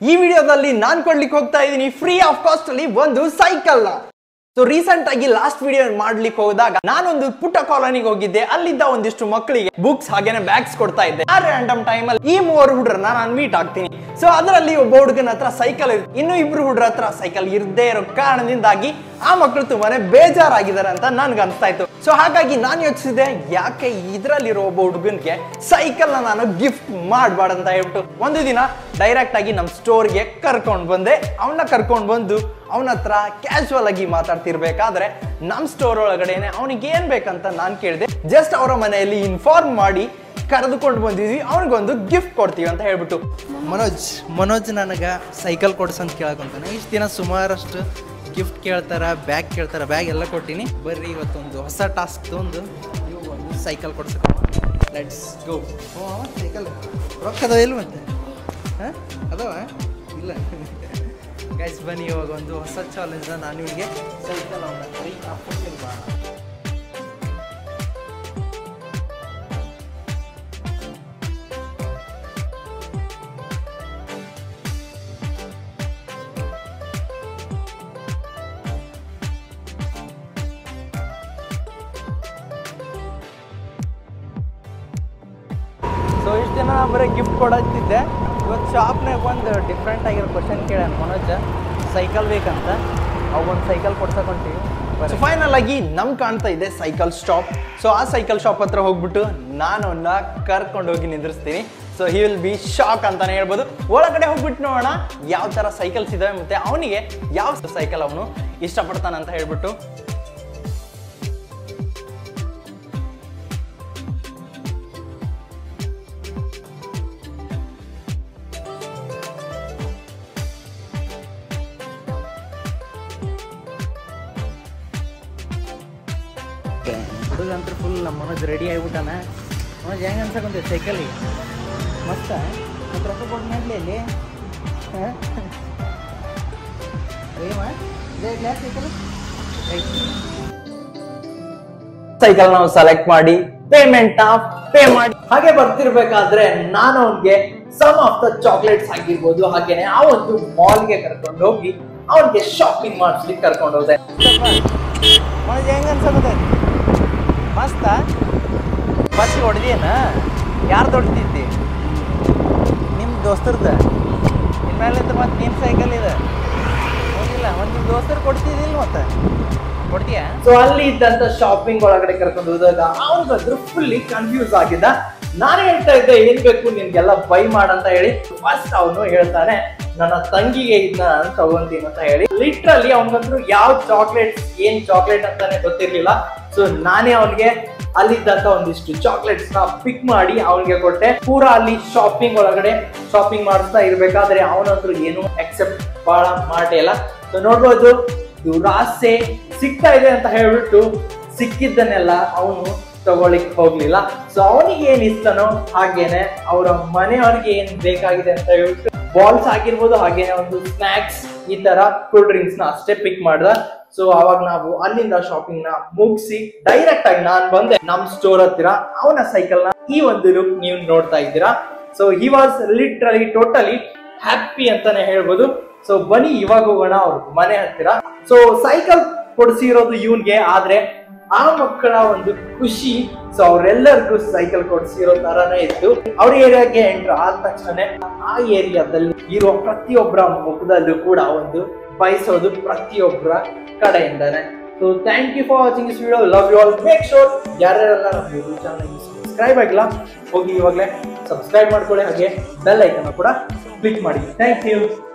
ಈ ವಿಡಿಯೋದಲ್ಲಿ ನಾನ್ ಕೊಡ್ಲಿಕ್ಕೆ ಹೋಗ್ತಾ ಇದ್ದೀನಿ ಫ್ರೀ ಆಫ್ ಕಾಸ್ಟ್ ಅಲ್ಲಿ ಒಂದು ಸೈಕಲ್ ಸೊ ರೀಸೆಂಟ್ ಆಗಿ ಲಾಸ್ಟ್ ವಿಡಿಯೋ ಮಾಡ್ಲಿಕ್ಕೆ ಹೋದಾಗ ನಾನೊಂದು ಪುಟ್ಟ ಕಾಲೋನಿಗೆ ಹೋಗಿದ್ದೆ ಅಲ್ಲಿದ್ದ ಒಂದಿಷ್ಟು ಮಕ್ಕಳಿಗೆ ಬುಕ್ಸ್ ಹಾಗೇನೆ ಬ್ಯಾಗ್ಸ್ ಕೊಡ್ತಾ ಇದ್ದೆ ಆ ರ್ಯಾಂಡಮ್ ಟೈಮ್ ಅಲ್ಲಿ ಈ ಮೂವರು ಹುಡುಗರನ್ನ ನಾನು ಮೀಟ್ ಆಗ್ತೀನಿ ಸೊ ಅದರಲ್ಲಿ ಒಬ್ಬ ಹುಡುಗನ ಹತ್ರ ಸೈಕಲ್ ಇರುತ್ತೆ ಇನ್ನು ಇಬ್ರು ಹುಡುಗರ ಹತ್ರ ಸೈಕಲ್ ಇರದೇ ಇರೋ ಕಾರಣದಿಂದಾಗಿ ಆ ಮಕ್ಕಳು ತುಂಬಾನೇ ಬೇಜಾರಾಗಿದ್ದಾರೆ ಅಂತ ನನ್ಗೆ ಅನ್ಸ್ತಾ ಇತ್ತು ಸೊ ಹಾಗಾಗಿ ನಾನು ಯೋಚಿಸಿದೆ ಯಾಕೆ ಇದರಲ್ಲಿರೋ ಒಬ್ಬ ಹುಡುಗನ್ಗೆ ಸೈಕಲ್ ನಾನು ಗಿಫ್ಟ್ ಮಾಡಬಾರ್ದು ಅಂತ ಹೇಳ್ಬಿಟ್ಟು ಒಂದು ದಿನ ಡೈರೆಕ್ಟ್ ಆಗಿ ನಮ್ಮ ಸ್ಟೋರ್ಗೆ ಕರ್ಕೊಂಡು ಬಂದೆ ಅವನ್ನ ಕರ್ಕೊಂಡು ಬಂದು ಅವನ ಹತ್ರ ಕ್ಯಾಶುವಲ್ ಆಗಿ ಮಾತಾಡ್ತಿರ್ಬೇಕಾದ್ರೆ ನಮ್ಮ ಸ್ಟೋರ್ ಒಳಗಡೆನೆ ಅವನಿಗೆ ಏನ್ ಬೇಕಂತ ನಾನು ಕೇಳಿದೆ ಜಸ್ಟ್ ಅವರ ಮನೆಯಲ್ಲಿ ಇನ್ಫಾರ್ಮ್ ಮಾಡಿ ಕರೆದುಕೊಂಡು ಬಂದಿದ್ವಿ ಅವನಿಗೊಂದು ಗಿಫ್ಟ್ ಕೊಡ್ತೀವಿ ಅಂತ ಹೇಳ್ಬಿಟ್ಟು ಮನೋಜ್ ಮನೋಜ್ ನನಗೆ ಸೈಕಲ್ ಕೊಡ್ಸಂತ ಕೇಳಕೊಂತಾನೆ ಇಷ್ಟು ದಿನ ಸುಮಾರಷ್ಟು ಗಿಫ್ಟ್ ಕೇಳ್ತಾರ ಬ್ಯಾಗ್ ಕೇಳ್ತಾರ ಬ್ಯಾಗ್ ಎಲ್ಲ ಕೊಟ್ಟಿನಿ ಬರ್ರಿ ಇವತ್ತೊಂದು ಹೊಸ ಟಾಸ್ಕ್ ಒಂದು ನೀವು ಒಂದು ಸೈಕಲ್ ಕೊಡ್ಸಕ್ಕೆ ಲೆಟ್ಸ್ ಗೋ ಸೈಕಲ್ ರೊಕ್ಕ ಅದಾವ ಇಲ್ಲ ಮತ್ತೆ ಹಾಂ ಅದಾವ ಇಲ್ಲ ಗೈಸ್ ಬನ್ನಿ ಇವಾಗ ಒಂದು ಹೊಸ ಚಾಲೆಂಜ್ ನಾನು ನಿಮಗೆ ಸೈಕಲ್ ಅವನ ಕೈ ಹಾಕ್ಕೊಡ್ತೀನಿ ಬಾ ಸೊ ಇಷ್ಟು ದಿನ ಬರೀ ಗಿಫ್ಟ್ ಕೊಡತ್ತಿದ್ದೆ ಇವತ್ತು ಶಾಪ್ನಾಗ ಒಂದು ಡಿಫ್ರೆಂಟ್ ಆಗಿರೋ ಕ್ವಶನ್ ಕೇಳ್ಯಾನ ಮನೋಜ್ ಸೈಕಲ್ ಬೇಕಂತ ಅವಾಗೊಂದು ಸೈಕಲ್ ಕೊಡ್ಸಕೊಂತೀವಿ ಸೊ ಫೈನಲ್ ಆಗಿ ನಮ್ ಕಾಣ್ತಾ ಇದೆ ಸೈಕಲ್ ಶಾಪ್ ಸೊ ಆ ಸೈಕಲ್ ಶಾಪ್ ಹತ್ರ ಹೋಗ್ಬಿಟ್ಟು ನಾನು ಅವನ್ನ ಕರ್ಕೊಂಡು ಹೋಗಿ ನಿಂದ್ರಿಸ್ತೀನಿ so he will be shock ಅಂತಾನೆ ಹೇಳ್ಬೋದು ಒಳಗಡೆ ಹೋಗ್ಬಿಟ್ಟು ನೋಡೋಣ ಯಾವ ಥರ ಸೈಕಲ್ಸ್ ಇದಾವೆ ಮತ್ತೆ ಅವನಿಗೆ ಯಾವ ಸೈಕಲ್ ಅವನು ಇಷ್ಟಪಡ್ತಾನೆ ಅಂತ ಹೇಳ್ಬಿಟ್ಟು ಹುಡುಗ ಅಂತ ಫುಲ್ ನಮ್ಮ ಮನೋಜ್ ರೆಡಿ ಆಗಿಬಿಟ್ಟಾನ ಮನೋಜ್ ಹೆಂಗೆ ಅನ್ಸಕೊಂತೀವಿ ಸೈಕಲಿಗೆ ಮಸ್ತ ಮತ್ತು ರೊಕ್ಕ ಕೊಟ್ಟು ಮಾಡಲಿ ಅಲ್ಲಿ ಹಾಂ ಏಮ ಇದೇ ಗ್ಲಾಸ್ ಸೈಕಲ್ ಸೈಕಲ್ ನಾವು ಸೆಲೆಕ್ಟ್ ಮಾಡಿ ಪೇಮೆಂಟ್ ನ ಪೇ ಮಾಡಿ ಹಾಗೆ ಬರ್ತಿರ್ಬೇಕಾದ್ರೆ ನಾನು ಅವನ್ಗೆ ಸಮ್ ಆಫ್ ದ ಚಾಕ್ಲೇಟ್ಸ್ ಆಗಿರ್ಬೋದು ಹಾಗೇನೆ ಆ ಒಂದು ಮಾಲ್ಗೆ ಕರ್ಕೊಂಡು ಹೋಗಿ ಅವನ್ಗೆ ಶಾಪಿಂಗ್ ಮಾಡಿಸ್ಲಿಕ್ಕೆ ಕರ್ಕೊಂಡು ಹೋದೆ ಮನೋಜ್ ಹೆಂಗೆ ಅನ್ಸಕತ್ತೈತಿ ಮಸ್ತ ಬಸ್ ಹೊಡೆದೇನ ಯಾರ್ದು ಹೊಡ್ತಿದ್ದಿ ನಿಮ್ಮ ದೋಸ್ತರ್ದ ಇನ್ಮೇಲಿಂದ ಮತ್ತೆ ನಿಮ್ಮ ಸೈಕಲ್ ಇದೆ ಹೋಗಿಲ್ಲ ಒಂದು ನಿಮ್ಮ ದೋಸ್ತರು ಕೊಡ್ತಿದ್ದಿಲ್ಲ ಮತ್ತೆ ಕೊಡ್ತೀಯಾ ಸೊ ಅಲ್ಲಿ ಇದ್ದಂತ ಶಾಪಿಂಗ್ ಒಳಗಡೆ ಕರ್ಕೊಂಡು ಹೋದಾಗ ಅವನಿಗಂದ್ರು ಫುಲ್ಲಿ ಕನ್ಫ್ಯೂಸ್ ಆಗಿದ್ದ ನಾನು ಹೇಳ್ತಾ ಇದ್ದೆ ಏನ್ ಬೇಕು ನಿನ್ಗೆಲ್ಲ ಬೈ ಮಾಡಂತ ಹೇಳಿ ಫಸ್ಟ್ ಅವನು ಹೇಳ್ತಾನೆ ನನ್ನ ತಂಗಿಗೆ ಇದನ್ನ ನಾನು ತಗೊಂತೀನಿ ಅಂತ ಹೇಳಿ ಲಿಟ್ರಲಿ ಅವನಿಗಂದ್ರು ಯಾವ ಚಾಕ್ಲೇಟ್ ಏನ್ ಚಾಕ್ಲೇಟ್ ಅಂತಾನೆ ಗೊತ್ತಿರ್ಲಿಲ್ಲ ಸೊ ನಾನೇ ಅವನಿಗೆ ಅಲ್ಲಿದ್ದಂತ ಒಂದಿಷ್ಟು ಚಾಕ್ಲೇಟ್ಸ್ ನ ಪಿಕ್ ಮಾಡಿ ಅವನಿಗೆ ಕೊಟ್ಟೆ ಪೂರಾ ಅಲ್ಲಿ ಶಾಪಿಂಗ್ ಒಳಗಡೆ ಶಾಪಿಂಗ್ ಮಾಡಿಸ್ತಾ ಇರ್ಬೇಕಾದ್ರೆ ಅವನಂದ್ರು ಏನು ಅಕ್ಸೆಪ್ಟ್ ಬಹಳ ಮಾಡೇ ಇಲ್ಲ ಸೊ ನೋಡ್ಬೋದು ದುರಾಸೆ ಸಿಗ್ತಾ ಇದೆ ಅಂತ ಹೇಳ್ಬಿಟ್ಟು ಸಿಕ್ಕಿದ್ದನ್ನೆಲ್ಲ ಅವನು ತಗೊಳ್ಳಿಕ್ ಹೋಗ್ಲಿಲ್ಲ ಸೊ ಅವನಿಗೆ ಏನ್ ಇಷ್ಟನೋ ಹಾಗೇನೆ ಅವರ ಮನೆಯವ್ರಿಗೆ ಏನ್ ಬೇಕಾಗಿದೆ ಅಂತ ಹೇಳ್ಬಿಟ್ಟು ಬಾಲ್ಸ್ ಆಗಿರ್ಬೋದು ಹಾಗೇನೆ ಒಂದು ಸ್ನಾಕ್ಸ್ ಈ ತರ ಕೂಲ್ ಡ್ರಿಂಕ್ಸ್ ನ ಅಷ್ಟೇ ಪಿಕ್ ಮಾಡ್ದ ಸೊ ಅವಾಗ ನಾವು ಅಲ್ಲಿಂದ ಶಾಪಿಂಗ್ ನ ಮುಗಿಸಿ ಡೈರೆಕ್ಟ್ ಆಗಿ ನಾನ್ ಬಂದೆ ನಮ್ ಸ್ಟೋರ್ ಹತ್ತಿರ ಅವನ ಸೈಕಲ್ ನ ಈ ಒಂದು ಲುಕ್ ನೀವು ನೋಡ್ತಾ ಇದ್ದೀರಾ so he was literally totally happy ಅಂತಾನೆ ಹೇಳ್ಬೋದು ಸೊ ಬನ್ನಿ ಇವಾಗ ಹೋಗೋಣ ಅವ್ರ ಮನೆ ಹತ್ತಿರ ಸೊ ಸೈಕಲ್ ಕೊಡಿಸಿರೋದು ಇವನ್ಗೆ ಆದ್ರೆ ಆ ಮಕ್ಕಳ ಒಂದು ಖುಷಿ ಸೊ ಅವರೆಲ್ಲರಿಗೂ ಸೈಕಲ್ ಕೊಡಿಸಿರೋ ತರನೇ ಇತ್ತು ಅವ್ರ ಏರಿಯಾಗೆ ಎಂಟ್ರ್ ಆದ ತಕ್ಷಣ ಆ ಏರಿಯಾದಲ್ಲಿ ಇರೋ ಪ್ರತಿಯೊಬ್ಬರ ಮುಖದಲ್ಲೂ ಕೂಡ ಒಂದು ಬಯಸೋದು ಪ್ರತಿಯೊಬ್ಬರ ಕಡೆಯಿಂದಾನೆ so thank you for watching this video love you all make sure ಯಾರ್ಯಾರೆಲ್ಲ ನಮ್ಮ ಯೂಟ್ಯೂಬ್ ಚಾನಲ್ ಸಬ್ಸ್ಕ್ರೈಬ್ ಆಗಿಲ್ಲ ಹೋಗಿ ಇವಾಗಲೇ ಸಬ್ಸ್ಕ್ರೈಬ್ ಮಾಡ್ಕೊಳ್ಳಿ ಹಾಗೆ ಬೆಲ್ ಐಕನ್ ಕೂಡ ಕ್ಲಿಕ್ ಮಾಡಿ ಥ್ಯಾಂಕ್ ಯು